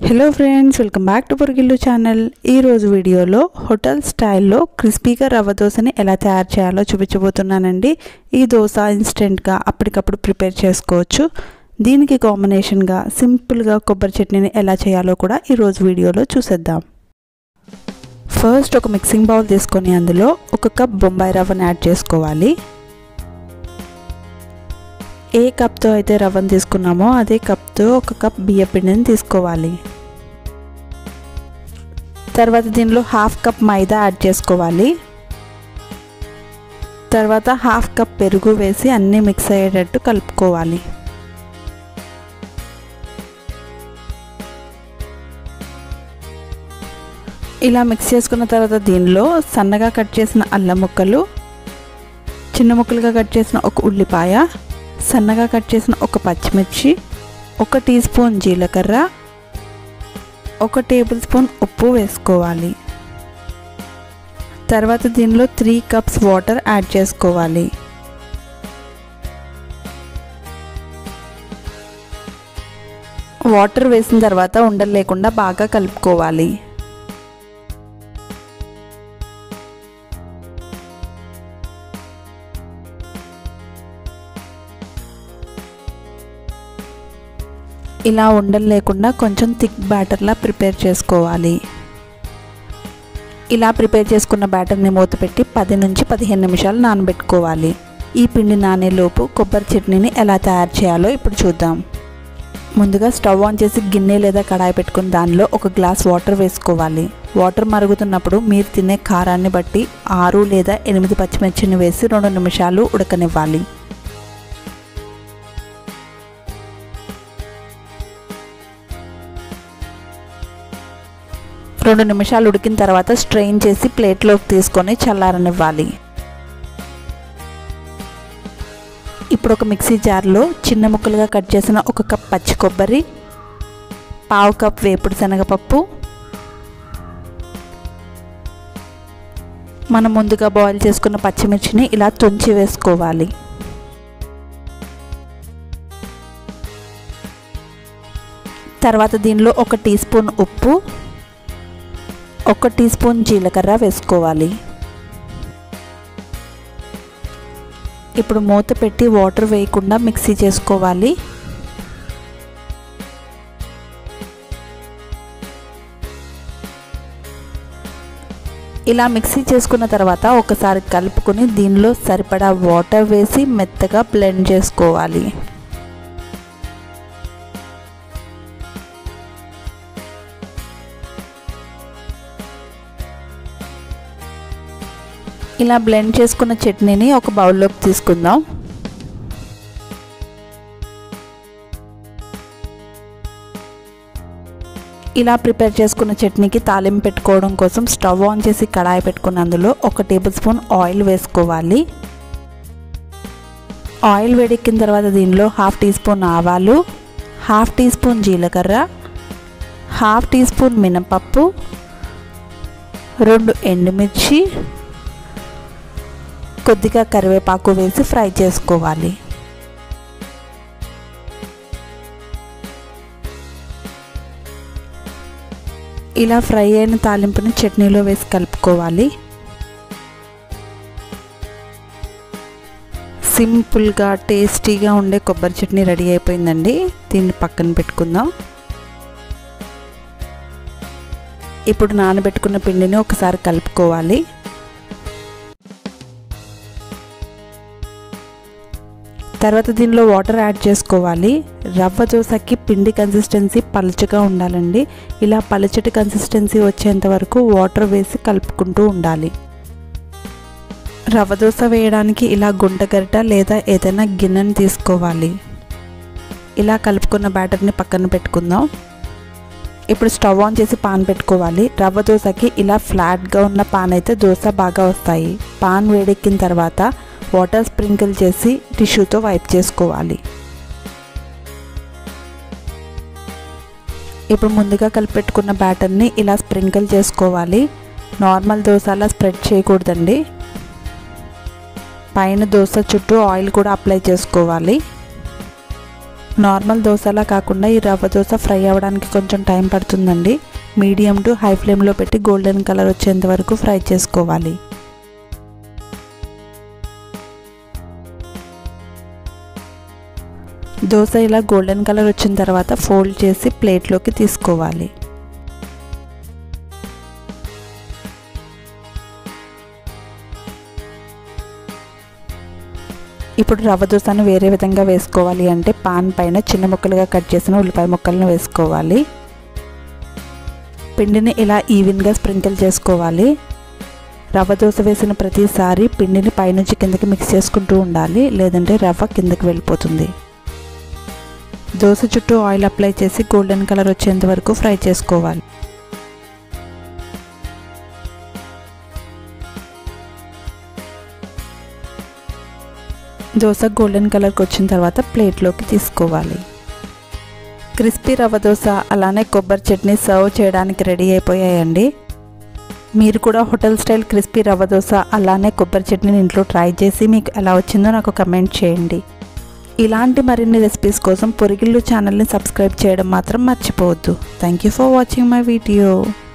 hello friends welcome back to Poragillu channel ఈరోజు వీడియోలో hotel స్టైల్లో క్రిస్పీగా రవ్వ దోశని ఎలా తయారు చేయాలో చూపించబోతున్నానండి ఈ దోశ ఇన్స్టెంట్గా అప్పటికప్పుడు ప్రిపేర్ చేసుకోవచ్చు దీనికి కాంబినేషన్గా సింపుల్గా కొబ్బరి చట్నీని ఎలా చేయాలో కూడా ఈరోజు వీడియోలో చూసేద్దాం ఫస్ట్ ఒక మిక్సింగ్ బౌల్ తీసుకొని అందులో ఒక కప్ బొంబాయి రవ్వని యాడ్ చేసుకోవాలి ఏ కప్తో అయితే రవ్వను తీసుకున్నామో అదే కప్తో ఒక కప్ బియ్య పిండిని తీసుకోవాలి తర్వాత దీనిలో హాఫ్ కప్ మైదా యాడ్ చేసుకోవాలి తర్వాత హాఫ్ కప్ పెరుగు వేసి అన్నీ మిక్స్ అయ్యేటట్టు కలుపుకోవాలి ఇలా మిక్స్ చేసుకున్న తర్వాత దీనిలో సన్నగా కట్ చేసిన అల్లం ముక్కలు చిన్న ముక్కలుగా కట్ చేసిన ఒక ఉల్లిపాయ సన్నగా కట్ చేసిన ఒక పచ్చిమిర్చి ఒక టీ స్పూన్ జీలకర్ర ఒక టేబుల్ స్పూన్ ఉప్పు వేసుకోవాలి తర్వాత దీనిలో త్రీ కప్స్ వాటర్ యాడ్ చేసుకోవాలి వాటర్ వేసిన తర్వాత ఉండలు లేకుండా బాగా కలుపుకోవాలి ఇలా ఉండలు లేకుండా కొంచెం థిక్ బ్యాటర్లా ప్రిపేర్ చేసుకోవాలి ఇలా ప్రిపేర్ చేసుకున్న బ్యాటర్ని మూత పెట్టి పది నుంచి పదిహేను నిమిషాలు నానబెట్టుకోవాలి ఈ పిండి నానేలోపు కొబ్బరి చట్నీని ఎలా తయారు చేయాలో ఇప్పుడు చూద్దాం ముందుగా స్టవ్ ఆన్ చేసి గిన్నె లేదా కడాయి పెట్టుకుని దానిలో ఒక గ్లాస్ వాటర్ వేసుకోవాలి వాటర్ మరుగుతున్నప్పుడు మీరు తినే కారాన్ని బట్టి ఆరు లేదా ఎనిమిది పచ్చిమిర్చిని వేసి రెండు నిమిషాలు ఉడకనివ్వాలి రెండు నిమిషాలు ఉడికిన తర్వాత స్ట్రెయిన్ చేసి ప్లేట్లోకి తీసుకొని చల్లారనివ్వాలి ఇప్పుడు ఒక మిక్సీ జార్లో చిన్న ముక్కలుగా కట్ చేసిన ఒక కప్ పచ్చి కొబ్బరి పావు కప్ వేపుడు శనగపప్పు మనం ముందుగా బాయిల్ చేసుకున్న పచ్చిమిర్చిని ఇలా తుంచి వేసుకోవాలి తర్వాత దీనిలో ఒక టీ స్పూన్ ఉప్పు ఒక టీ స్పూన్ జీలకర్ర వేసుకోవాలి ఇప్పుడు మూత పెట్టి వాటర్ వేయకుండా మిక్సీ చేసుకోవాలి ఇలా మిక్సీ చేసుకున్న తర్వాత ఒకసారి కలుపుకొని దీనిలో సరిపడా వాటర్ వేసి మెత్తగా బ్లెండ్ చేసుకోవాలి ఇలా బ్లెండ్ చేసుకున్న చట్నీని ఒక బౌల్లోకి తీసుకుందాం ఇలా ప్రిపేర్ చేసుకున్న చట్నీకి తాలింపు పెట్టుకోవడం కోసం స్టవ్ ఆన్ చేసి కడాయి పెట్టుకున్న అందులో ఒక టేబుల్ స్పూన్ ఆయిల్ వేసుకోవాలి ఆయిల్ వేడెక్కిన తర్వాత దీనిలో హాఫ్ టీ స్పూన్ ఆవాలు హాఫ్ టీ స్పూన్ జీలకర్ర హాఫ్ టీ స్పూన్ మినపప్పు రెండు ఎండుమిర్చి కొద్దిగా కరివేపాకు వేసి ఫ్రై చేసుకోవాలి ఇలా ఫ్రై అయిన తాలింపుని చట్నీలో వేసి కలుపుకోవాలి సింపుల్గా టేస్టీగా ఉండే కొబ్బరి చట్నీ రెడీ అయిపోయిందండి దీన్ని పక్కన పెట్టుకుందాం ఇప్పుడు నానబెట్టుకున్న పిండిని ఒకసారి కలుపుకోవాలి తర్వాత దీనిలో వాటర్ యాడ్ చేసుకోవాలి రవ్వ దోశకి పిండి కన్సిస్టెన్సీ పలుచగా ఉండాలండి ఇలా పలుచటి కన్సిస్టెన్సీ వచ్చేంత వరకు వాటర్ వేసి కలుపుకుంటూ ఉండాలి రవ్వ దోశ వేయడానికి ఇలా గుంటగరిట లేదా ఏదైనా గిన్నెని తీసుకోవాలి ఇలా కలుపుకున్న బ్యాటర్ని పక్కన పెట్టుకుందాం ఇప్పుడు స్టవ్ ఆన్ చేసి పాన్ పెట్టుకోవాలి రవ్వ దోశకి ఇలా ఫ్లాట్గా ఉన్న పాన్ అయితే దోశ బాగా వస్తాయి పాన్ వేడెక్కిన తర్వాత వాటర్ స్ప్రింకిల్ చేసి టిష్యూతో వైప్ చేసుకోవాలి ఇప్పుడు ముందుగా కలిపెట్టుకున్న బ్యాటర్ని ఇలా స్ప్రింకిల్ చేసుకోవాలి నార్మల్ దోశ అలా స్ప్రెడ్ చేయకూడదండి పైన దోశ చుట్టూ ఆయిల్ కూడా అప్లై చేసుకోవాలి నార్మల్ దోశలా కాకుండా ఈ రవ్వ దోశ ఫ్రై అవ్వడానికి కొంచెం టైం పడుతుందండి మీడియం టు హై ఫ్లేమ్లో పెట్టి గోల్డెన్ కలర్ వచ్చేంత వరకు ఫ్రై చేసుకోవాలి దోశ ఇలా గోల్డెన్ కలర్ వచ్చిన తర్వాత ఫోల్డ్ చేసి ప్లేట్లోకి తీసుకోవాలి ఇప్పుడు రవ్వ దోశను వేరే విధంగా వేసుకోవాలి అంటే పాన్ పైన చిన్న ముక్కలుగా కట్ చేసిన ఉల్లిపాయ ముక్కలను వేసుకోవాలి పిండిని ఇలా ఈవెన్గా స్ప్రింకిల్ చేసుకోవాలి రవ్వ దోశ వేసిన ప్రతిసారి పిండిని పైనుంచి కిందకి మిక్స్ చేసుకుంటూ ఉండాలి లేదంటే రవ్వ కిందకి వెళ్ళిపోతుంది దోశ చుట్టూ ఆయిల్ అప్లై చేసి గోల్డెన్ కలర్ వచ్చేంత వరకు ఫ్రై చేసుకోవాలి దోశ గోల్డెన్ కలర్కి వచ్చిన తర్వాత ప్లేట్లోకి తీసుకోవాలి క్రిస్పీ రవ్వ దోశ అలానే కొబ్బరి చట్నీ సర్వ్ చేయడానికి రెడీ అయిపోయాయండి మీరు కూడా హోటల్ స్టైల్ క్రిస్పీ రవ్వ దోశ అలానే కొబ్బరి చట్నీని ఇంట్లో ట్రై చేసి మీకు ఎలా వచ్చిందో నాకు కమెంట్ చేయండి ఇలాంటి మరిన్ని రెసిపీస్ కోసం పొరిగిల్లు ఛానల్ని సబ్స్క్రైబ్ చేయడం మాత్రం మర్చిపోవద్దు thank you for watching my video